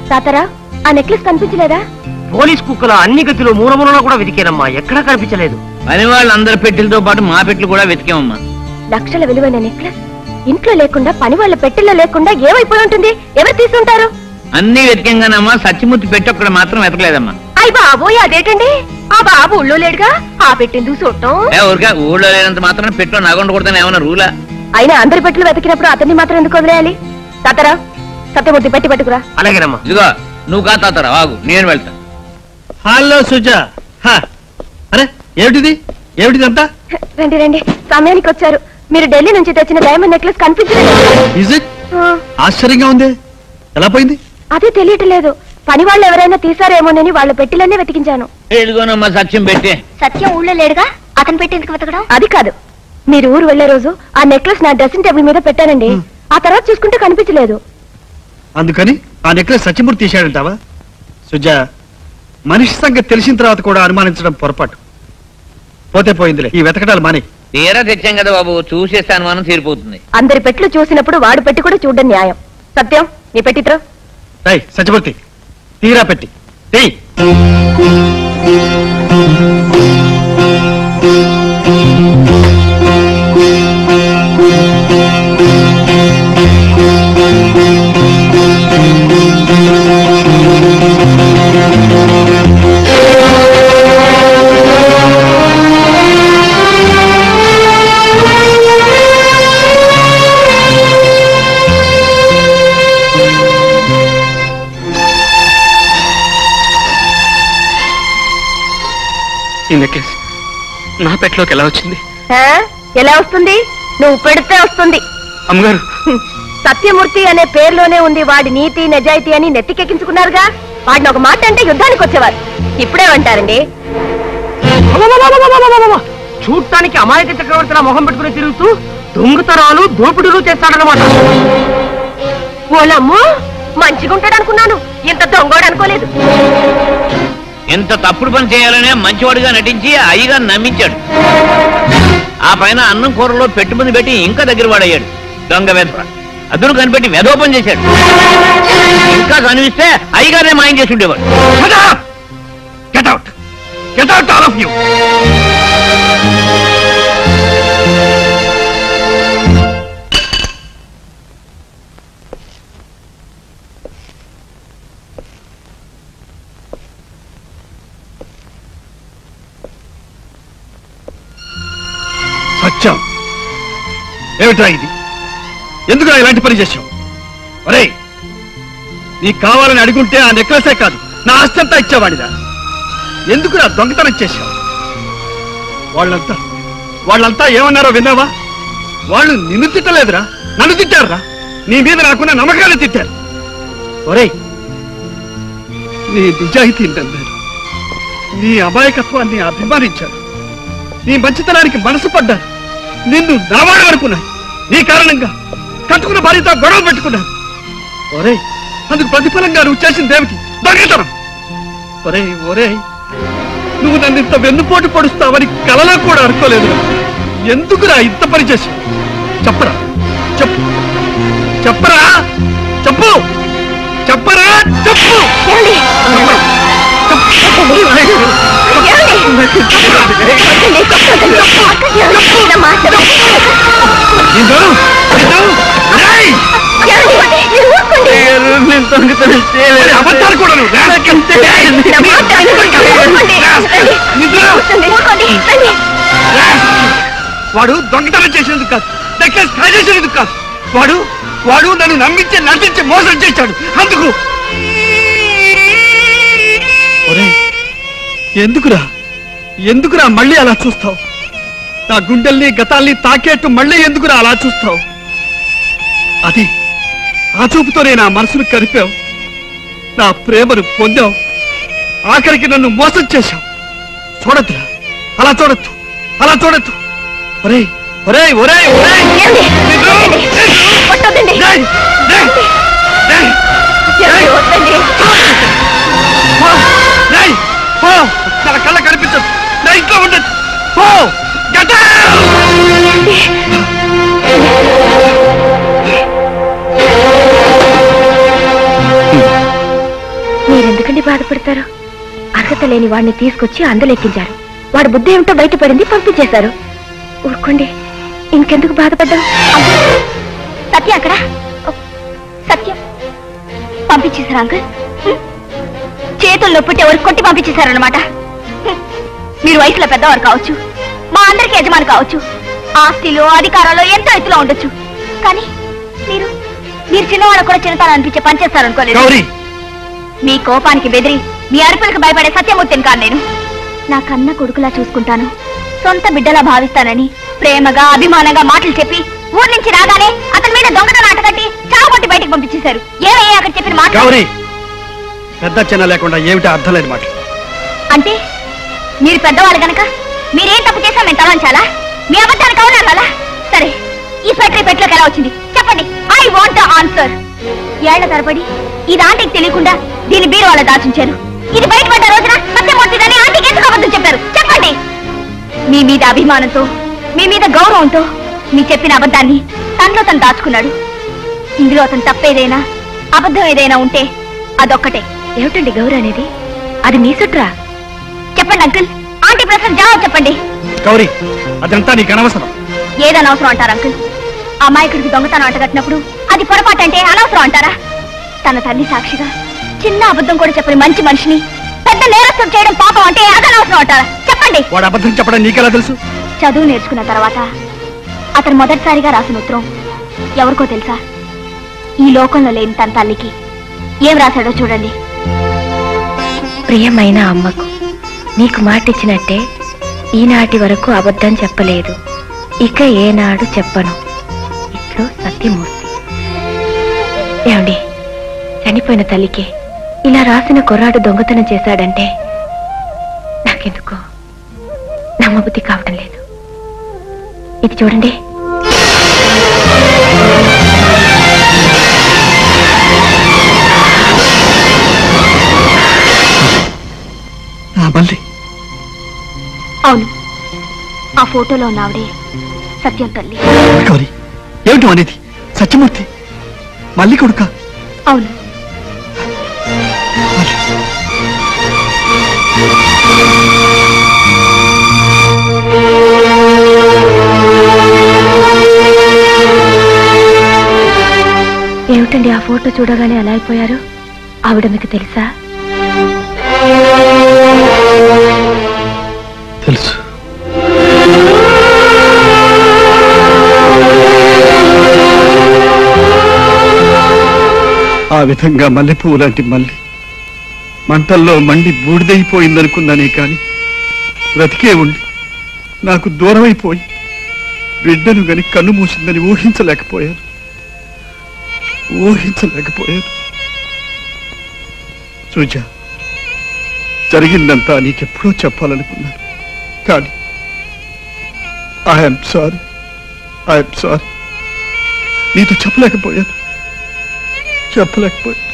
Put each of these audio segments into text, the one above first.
తాతరా ఆ నెక్లెస్ కనిపించలేదా పోలీస్ కుక్కల అన్ని గతిలో మూలమూలన కూడా వెతికానమ్మా ఎక్కడా కనిపించలేదు పని వాళ్ళందరి పెట్టెలతో పాటు మా పెట్టెలు కూడా వెతికామమ్మా లక్షల విలువైన నెక్లెస్ ఇంట్లో లేకుండా పని వాళ్ళ పెట్టెల్లో లేకుండా ఏమైపోయి ఉంటుంది ఎవరు తీసుంటారు అన్ని వెతికంగానమ్మా సత్యమూర్తి పెట్టి ఒక్కడ మాత్రం వెతకలేదమ్మా అయ్య బాబోయ్ అదేటండి ఆ బాబు ఊళ్ళో లేడుగా ఆ పెట్టింది చూడటం ఏ ఊరికే ఊళ్ళో లేనంత మాత్రం పెట్టులో నగొండ కొడతాను ఏమన్నా రూలా అయినా అందరి పెట్టెలు వెతికినప్పుడు అతన్ని మాత్రం ఎందుకు వదిలేయాలి తాతరా సత్యమూర్తి పెట్టి పట్టుకురా అలాగేనమ్మా ఇదిగో నువ్వు కాతాతరా ఆగు నేను వెళ్తా హలో సుజా హ. అరే ఏమిటిది ఏమిటిది అంతా రండి రండి సమయానికి వచ్చారు మీరు ఢిల్లీ నుంచి తెచ్చిన డైమండ్ నెక్లెస్ కనిపించలేదు ఇజ్ ఇట్ ఆ, ఆశ్చర్యంగా ఉంది ఎలా పోయింది అదే తెలియటం లేదు పని వాళ్ళు ఎవరైనా తీసారేమోనని వాళ్ళ పెట్టిలన్నీ వెతికించాను ఎడుగోనమ్మా సత్యం పెట్టి సత్యం ఊళ్ళో లేడుగా అతను పెట్టి ఎందుకు వెతకడం అది కాదు మీరు ఊరు వెళ్లే రోజు ఆ నెక్లెస్ నా డ్రెస్సింగ్ టేబుల్ మీద పెట్టానండి ఆ తర్వాత చూసుకుంటే కనిపించలేదు అందుకని ఆ నెక్లెస్ సత్యమూర్తి తీశాడంటావా సుజా మనిషి సంగతి తెలిసిన తర్వాత కూడా అనుమానించడం పొరపాటు పోతే పోయిందిలే ఈ వెతకడాలు మాని తీరా తెచ్చాం కదా బాబు చూసేస్తే అనుమానం తీరిపోతుంది అందరి పెట్లు చూసినప్పుడు వాడు పెట్టి కూడా చూడడం న్యాయం సత్యం నీ పెట్టిత్రో రై సత్యమూర్తి తీరా పెట్టి తీ ఈ నెక్లెస్ నా పెట్లోకి ఎలా వచ్చింది ఆ? ఎలా వస్తుంది నువ్వు పెడితే వస్తుంది అమ్మగారు హ్మ్. సత్యమూర్తి అనే పేరులోనే ఉంది వాడి నీతి నిజాయితీ అని నెత్తికెక్కించుకున్నారుగా వాడిని ఒక మాట అంటే యుద్ధానికి వచ్చేవారు ఇప్పుడేమంటారండి చూడటానికి అమాయక చక్రవర్తిలా మొహం పెట్టుకుని తిరుగుతూ దొంగతనాలు దోపిడీలు చేస్తాడనమాట ఓలమ్మో మంచిగుంటాడు అనుకున్నాను ఇంత దొంగోడు అనుకోలేదు ఎంత తప్పుడు పని చేయాలనే మంచివాడిగా నటించి అయ్యగా నమ్మించాడు ఆ పైన అన్నం కూరలో పెట్టుబడి పెట్టి ఇంకా దగ్గర వాడయ్యాడు దొంగ వెధవ అదును కనిపెట్టి వెధోపం చేశాడు ఇంకా కనిపిస్తే అయ్యగారే మాయం చేసి ఉండేవాడు get out get out all of you Satyam ఏమిట్రా ఇది ఎందుకురా ఇలాంటి పని చేశావు ఒరే నీకు కావాలని అడుగుంటే ఆ నెక్లెసే కాదు నా ఆస్తి అంతా ఇచ్చేవాడిదా ఎందుకురా దొంగతనం చేశావు వాళ్ళంతా వాళ్ళంతా ఏమన్నారో విన్నావా వాళ్ళు నిన్ను తిట్టలేదురా నన్ను తిట్టారురా నీ మీద నాకున్న నమ్మకాన్ని తిట్టారు ఒరేయ్ నీ నిజాయితీ నమ్మారు నీ అమాయకత్వాన్ని అభిమానించారు నీ మంచితనానికి మనసు పడ్డారు నిన్ను నావాడు అనుకున్నాను నీ కారణంగా కట్టుకున్న భార్యతో గొడవ పెట్టుకున్నాను ఒరే అందుకు ప్రతిఫలంగా నువ్వు చేసింది ఏమిటి దొంగతనం ఒరే ఒరే నువ్వు నన్ను ఇంత వెన్నుపోటు పొడుస్తావని కలలో కూడా అనుకోలేదు ఎందుకురా ఇంత పని చేసి చెప్పరా చెప్పు చెప్పరా చెప్పు చెప్పరా చెప్పు ఏమండి? చెప్పు. వద్దండి, చెప్పొద్దండి. ఏమండి? నా మాట వినండి. నిన్ను, నిన్ను, రేయ్! ఏమండి? మీరు ఊరుకోండి. ఒరే, అబద్ధాలు కూడా నువ్వు, రేయ్! నా మాట వినండి. ఊరుకోండి. రండి. నిన్ను, కూర్చోండి. ఊరుకోండి. రండి. రేయ్! వాడు దొంగతనం చేసినందుకు కాదు నెక్లెస్ కాజేసినందుకు కాదు వాడు వాడు నన్ను నమ్మించి నటించి మోసం చేశాడు అందుకు ఒరేయ్, ఎందుకురా ఎందుకురా మళ్ళీ అలా చూస్తావు నా గుండెల్ని గతాల్ని తాకేట్టు మళ్ళీ ఎందుకురా అలా చూస్తావు అది ఆ చూపుతోనే నా మనసును కరిపావు నా ప్రేమను పొందావు ఆఖరికి నన్ను మోసం చేశావు చూడద్దురా అలా చూడొద్దు అలా చూడొద్దు ఒరేయ్ ఒరేయ్ ఒరేయ్ ఒరేయ్ ఏమండి? నిన్ను! కొట్టొద్దండి. రేయ్! రేయ్! రేయ్! ఏమండి? వద్దండి. పో! రేయ్! పో! నా కళ్ళ కనిపించదు నా ఇంట్లో ఉండదు పో Get out! బాధపడతారు అర్హత లేని వాడిని తీసుకొచ్చి అందలెక్కించారు వాడి బుద్ధి ఏమిటో బయటపడింది పంపించేశారు ఊరుకోండి ఇంకెందుకు బాధపడ్డాం సత్య అక్కడ సత్యం పంపించేశారు అంకుల్ చేతుల్లో పుట్టి ఎవరు కొట్టి పంపించేశారనమాట మీరు వయసులో పెద్దవారు కావచ్చు మా అందరికి యజమాని కావచ్చు ఆస్తిలో అధికారాలు ఎంతో ఎత్తులో ఉండొచ్చు కానీ మీరు మీరు చిన్నవాళ్ళకు కూడా చిన్నతనం అనిపించే పనిచేస్తారనుకోలేదు గౌరీ మీ కోపానికి బెదిరి మీ అరుపులకు భయపడే సత్యమూర్తిని కాను నేను నా కన్న కొడుకులా చూసుకుంటాను సొంత బిడ్డలా భావిస్తానని ప్రేమగా అభిమానంగా మాటలు చెప్పి ఊరి నుంచి రాగానే అతని మీద దొంగతనం నాటకట్టి చావగొట్టి బయటికి పంపించేశారు ఏమయ్యా అక్కడ చెప్పిన మాట గౌరీ పెద్ద చిన్న లేకుండా ఏమిటో అర్థం లేదు మాట అంటే మీరు పెద్దవాళ్ళు గనక మీరేం తప్పు చేసా మేము తలంచాలా మీ అబద్ధానికి అవునా సరే ఈ ఫ్యాక్టరీ పెట్లోకి ఎలా వచ్చింది చెప్పండి ఐ వాంట్ ఆన్సర్ ఏళ్ల తరబడి ఇది ఆంటీకి తెలియకుండా దీని బీరువాల దాచుంచారు ఇది బయటపడ్డ రోజున సత్యమూర్తిదని ఆంటీకి ఎందుకు అబద్ధం చెప్పారు చెప్పండి మీ మీద అభిమానంతో మీ మీద గౌరవంతో మీ చెప్పిన అబద్ధాన్ని తనలో తను దాచుకున్నాడు ఇందులో అతను తప్పేదైనా అబద్ధం ఏదైనా ఉంటే అదొక్కటే ఏమిటండి గౌరవ అనేది అది మీ సుట్రా చెప్పండి అంకుల్ ఆంటీ ప్రశ్న జవాబు చెప్పండి గౌరీ అదంతా నీకు అనవసరం ఏదని అవసరం అంటారు అంకుల్ అమాయకుడికి దొంగతనం అంటగట్టినప్పుడు అది పొరపాటు అంటే అనవసరం అంటారా తన తల్లి సాక్షిగా చిన్న అబద్ధం కూడా చెప్పని మంచి మనిషిని పెద్ద నేరస్తుడు చేయడం పాపం అంటే అదనవసరం అంటారా చెప్పండి వాడు అబద్ధం చెప్పడం నీకెలా తెలుసు చదువు నేర్చుకున్న తర్వాత అతను మొదటిసారిగా రాసిన ఉత్తరం ఎవరికో తెలుసా ఈ లోకంలో లేని తన తల్లికి ఏం రాశాడో చూడండి ప్రియమైన అమ్మకు నీకు మాటిచ్చినట్టే ఈనాటి వరకు అబద్ధం చెప్పలేదు ఇక ఏనాడు చెప్పను ఇట్లు సత్యమూర్తి ఏమండి చనిపోయిన తల్లికి ఇలా రాసిన కుర్రాడు దొంగతనం చేశాడంటే నాకెందుకో నమ్మబుద్ధి కావడం లేదు ఇది చూడండి ఆ, మళ్ళీ అవును ఆ ఫోటోలో ఉన్న ఆవిడే సత్యం తల్లి గౌరీ ఏమిటి అనేది సత్యమూర్తి మళ్ళీ కొడుక అవును ఏమిటండి ఆ ఫోటో చూడగానే అలా అయిపోయారు ఆవిడ మీకు తెలుసా తెలుసు ఆ విధంగా మల్లెపువ్వు లాంటి మల్లి మంటల్లో మండి బూడిదైపోయిందనుకున్నానే కాని బ్రతికే ఉండి నాకు దూరమైపోయి బిడ్డను గని కన్ను మూసిందని ఊహించలేకపోయాను ఊహించలేకపోయాను సుజా జరిగిందంతా నీకెప్పుడో చెప్పాలనుకున్నాను కానీ ఐఎమ్ సారీ ఐఎమ్ సారీ నీతో చెప్పలేకపోయాను చెప్పలేకపోయాను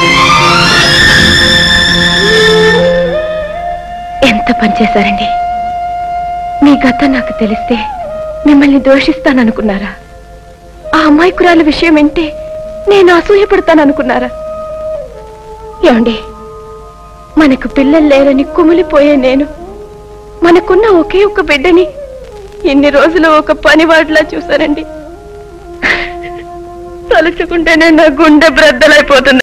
ఎంత పనిచేశారండి మీ గతం నాకు తెలిస్తే మిమ్మల్ని దోషిస్తాననుకున్నారా ఆ అమాయకురాల విషయం వింటే నేను అసూయపడతాననుకున్నారా ఏమండి మనకు పిల్లలు లేరని కుమిలిపోయే నేను మనకున్న ఒకే ఒక బిడ్డని ఇన్ని రోజులు ఒక పనివాడిలా చూశానండి తలుచుకుంటేనే నా గుండె బ్రద్దలైపోతుంది